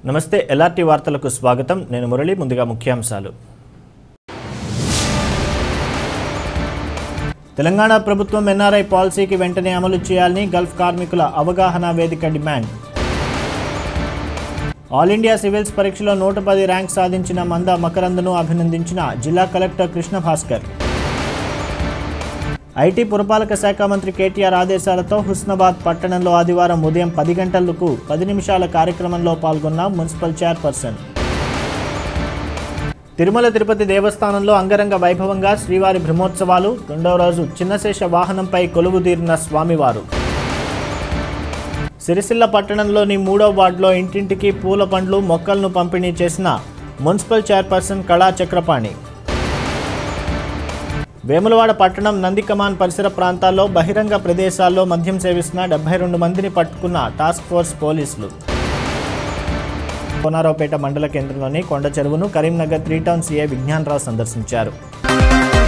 నమస్తే ఎల్ఆర్టీ వార్తలకు స్వాగతం నేను మురళి ముందుగా ముఖ్యాంశాలు తెలంగాణ ప్రభుత్వం ఎన్ఆర్ఐ పాలసీకి వెంటనే అమలు చేయాలని గల్ఫ్ కార్మికుల అవగాహన వేదిక డిమాండ్ ఆల్ ఇండియా సివిల్స్ పరీక్షలో నూట పది ర్యాంక్ సాధించిన మంద మకరందను అభినందించిన జిల్లా కలెక్టర్ కృష్ణ భాస్కర్ ఐటీ పురపాలక శాఖ మంత్రి కేటీఆర్ ఆదేశాలతో హుస్నాబాద్ పట్టణంలో ఆదివారం ఉదయం పది గంటలకు పది నిమిషాల కార్యక్రమంలో పాల్గొన్న మున్సిపల్ చైర్పర్సన్ తిరుమల తిరుపతి దేవస్థానంలో అంగరంగ వైభవంగా శ్రీవారి బ్రహ్మోత్సవాలు రెండవ రోజు చిన్నశేష వాహనంపై కొలువుదీరిన స్వామివారు సిరిసిల్ల పట్టణంలోని మూడో వార్డులో ఇంటింటికి పూల పండ్లు మొక్కలను పంపిణీ చేసిన మున్సిపల్ చైర్పర్సన్ కళా చక్రపాణి వేములవాడ పట్టణం నందికమాన్ పరిసర ప్రాంతాల్లో బహిరంగ ప్రదేశాల్లో మద్యం సేవిస్తున్న డెబ్బై రెండు మందిని పట్టుకున్న టాస్క్ ఫోర్స్ పోలీసులు కోనారావుపేట మండల కేంద్రంలోని కొండ చెరువును Karimnagar three town CI Vignan Rao సందర్శించారు